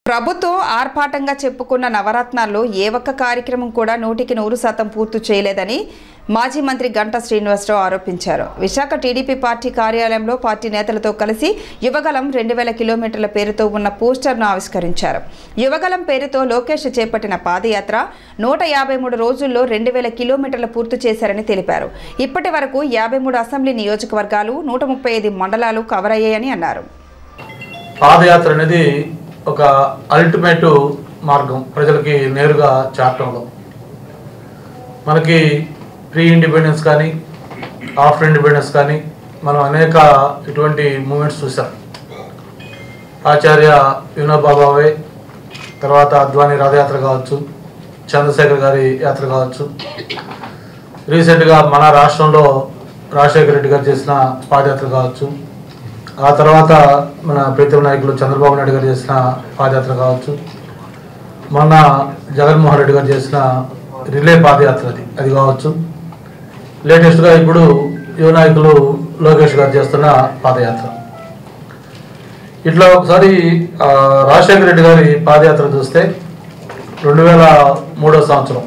ప్రభుత్వం ఆర్భాటంగా చెప్పుకున్న నవరత్నాల్లో ఏ ఒక్క కార్యక్రమం కూడా నూటికి నూరు శాతం పూర్తి చేయలేదని మాజీ మంత్రి గంటా శ్రీనివాసరావు ఆరోపించారు విశాఖ టీడీపీ పార్టీ కార్యాలయంలో పార్టీ నేతలతో కలిసి యువగలం రెండు వేల కిలోమీటర్ల పేరుతో ఉన్న పోస్టర్ను ఆవిష్కరించారు యువగలం పేరుతో లోకేష్ చేపట్టిన పాదయాత్ర నూట యాభై మూడు రోజుల్లో రెండు వేల కిలోమీటర్లు పూర్తి చేశారని తెలిపారు ఇప్పటి వరకు యాభై మూడు అసెంబ్లీ నియోజకవర్గాలు నూట ముప్పై ఐదు మండలాలు కవర్ అయ్యాయని అన్నారు పాదయాత్ర అనేది ఒక అల్టిమేట్ మార్గం ప్రజలకి నేరుగా చాటంలో మనకి ప్రీ ఇండిపెండెన్స్ కానీ ఆఫ్టర్ ఇండిపెండెన్స్ కానీ మనం అనేక ఇటువంటి మూమెంట్స్ చూసాం ఆచార్య వినోబాబావే తర్వాత అద్వానీ రథయాత్ర కావచ్చు చంద్రశేఖర్ గారి యాత్ర కావచ్చు రీసెంట్గా మన రాష్ట్రంలో రాజశేఖర రెడ్డి గారు చేసిన పాదయాత్ర కావచ్చు ఆ తర్వాత మన ప్రీతం నాయకులు చంద్రబాబు నాయుడు గారు చేసిన పాదయాత్ర కావచ్చు మొన్న జగన్మోహన్ రెడ్డి గారు చేసిన రిలే పాదయాత్ర అది అది కావచ్చు లేటెస్ట్గా ఇప్పుడు యువ నాయకులు లోకేష్ గారు చేస్తున్న పాదయాత్ర ఇట్లా ఒకసారి ఆ, రాజశేఖర రెడ్డి గారి పాదయాత్ర చూస్తే రెండు వేల మూడో సంవత్సరం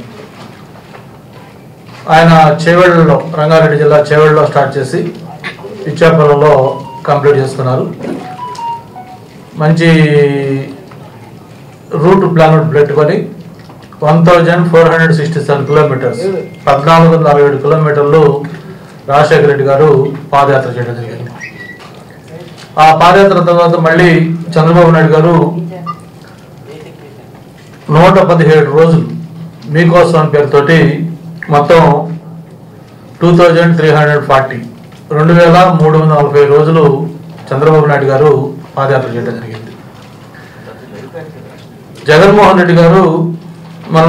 ఆయన చేవెళ్ళలో రంగారెడ్డి జిల్లా చేవెళ్ళలో స్టార్ట్ చేసి ఇచ్చాపురంలో కంప్లీట్ చేసుకున్నారు మంచి రూట్ ప్లాన్ పెట్టుకొని one thousand four hundred sixty seven kilometres పద్నాలుగు వందల అరవై ఏడు కిలోమీటర్లు రాజశేఖర రెడ్డి గారు పాదయాత్ర చేయడం జరిగింది ఆ పాదయాత్ర తర్వాత మళ్ళీ చంద్రబాబు నాయుడు గారు నూట పదిహేడు రోజులు మీకోసం అని పేరుతోటి మొత్తం two thousand three hundred forty రెండు వేల మూడు వందల నలభై రోజులు చంద్రబాబు నాయుడు గారు పాదయాత్ర చేయడం జరిగింది జగన్మోహన్ రెడ్డి గారు మన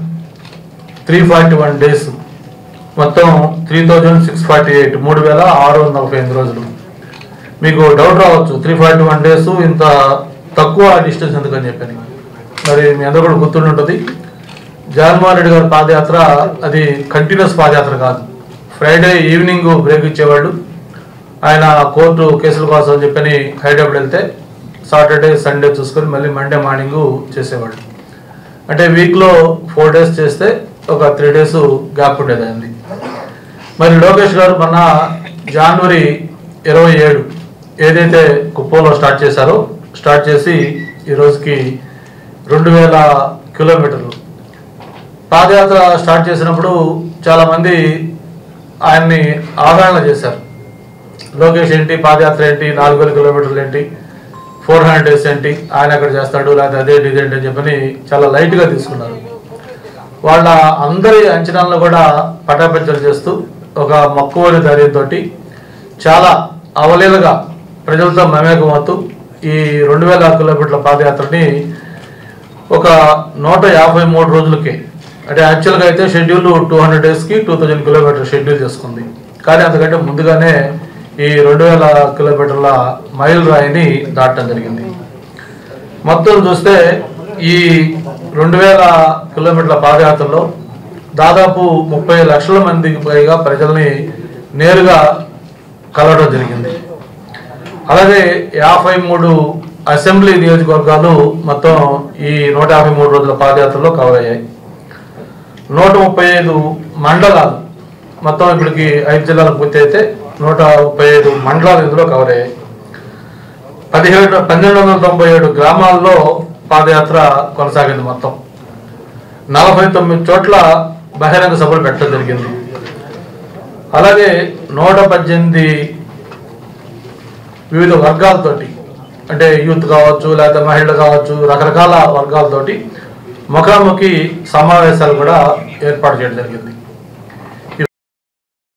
త్రీ ఫార్టీ వన్ డేస్ మొత్తం three thousand six forty eight మూడు వేల ఆరు వందల నలభై ఎనిమిది రోజులు మీకు డౌట్ రావచ్చు త్రీ ఫార్టీ వన్ డేస్ ఇంత తక్కువ డిస్టెన్స్ ఎందుకని చెప్పని మరి మీ అందరూ కూడా గుర్తుండి ఉంటుంది జగన్మోహన్ రెడ్డి గారి పాదయాత్ర అది కంటిన్యూస్ పాదయాత్ర కాదు ఫ్రైడే ఈవినింగ్ బ్రేక్ ఇచ్చేవాళ్ళు ఆయన కోర్టు కేసుల కోసం అని చెప్పని హైదరాబాద్ వెళ్తే సాటర్డే సండే చూసుకొని మళ్ళీ మండే మార్నింగ్ చేసేవాళ్ళు అంటే వీక్లో ఫోర్ డేస్ చేస్తే ఒక త్రీ డేస్ గ్యాప్ ఉండేది ఆయనది మరి లోకేష్ గారు మొన్న జనవరి ఇరవై ఏడు ఏదైతే కుప్పంలో స్టార్ట్ చేశారో స్టార్ట్ చేసి ఈ రోజుకి రెండు వేల కిలోమీటర్లు పాదయాత్ర స్టార్ట్ చేసినప్పుడు చాలామంది ఆయన్ని ఆదరణ చేశారు లోకేష్ ఏంటి పాదయాత్ర ఏంటి నాలుగు వేల కిలోమీటర్లు ఏంటి ఫోర్ హండ్రెడ్ డేస్ ఏంటి ఆయన అక్కడ చేస్తాడు లేకపోతే అదేంటి ఇదేంటి అని చెప్పని చాలా లైట్గా తీసుకున్నారు వాళ్ళ అందరి అంచనాలను కూడా పటాపంచలు చేస్తూ ఒక మక్కువని ధైర్యంతో చాలా అవలీలగా ప్రజలతో మమేకం అవుతూ ఈ రెండు వేల కిలోమీటర్ల పాదయాత్రని ఒక నూట యాభై మూడు రోజులకి అంటే యాక్చువల్గా అయితే షెడ్యూల్ టూ హండ్రెడ్ డేస్కి టూ థౌజండ్ కిలోమీటర్ షెడ్యూల్ చేసుకుంది కానీ అంతకంటే ముందుగానే ఈ రెండు వేల కిలోమీటర్ల మైల్ రాయిని దాటడం జరిగింది మొత్తం చూస్తే ఈ రెండు వేల కిలోమీటర్ల పాదయాత్రలో దాదాపు ముప్పై లక్షల మందికి పైగా ప్రజల్ని నేరుగా కలవడం జరిగింది అలాగే యాభై మూడు అసెంబ్లీ నియోజకవర్గాలు మొత్తం ఈ నూట యాభై మూడు రోజుల పాదయాత్రలో కవర్ అయ్యాయి నూట ముప్పై ఐదు మండలాలు మొత్తం ఇప్పటికి ఐదు జిల్లాలు పూర్తి అయితే నూట ముప్పై ఐదు మండలాలు ఇందులో కవర్ అయ్యాయి పదిహేడు పన్నెండు వందల తొంభై ఏడు గ్రామాల్లో పాదయాత్ర కొనసాగింది మొత్తం నలభై తొమ్మిది చోట్ల బహిరంగ సభలు పెట్టడం జరిగింది అలాగే నూట పద్దెనిమిది వివిధ వర్గాలతోటి అంటే యూత్ కావచ్చు లేకపోతే మహిళలు కావచ్చు రకరకాల వర్గాలతోటి ముఖాముఖి సమావేశాలు కూడా ఏర్పాటు చేయడం జరిగింది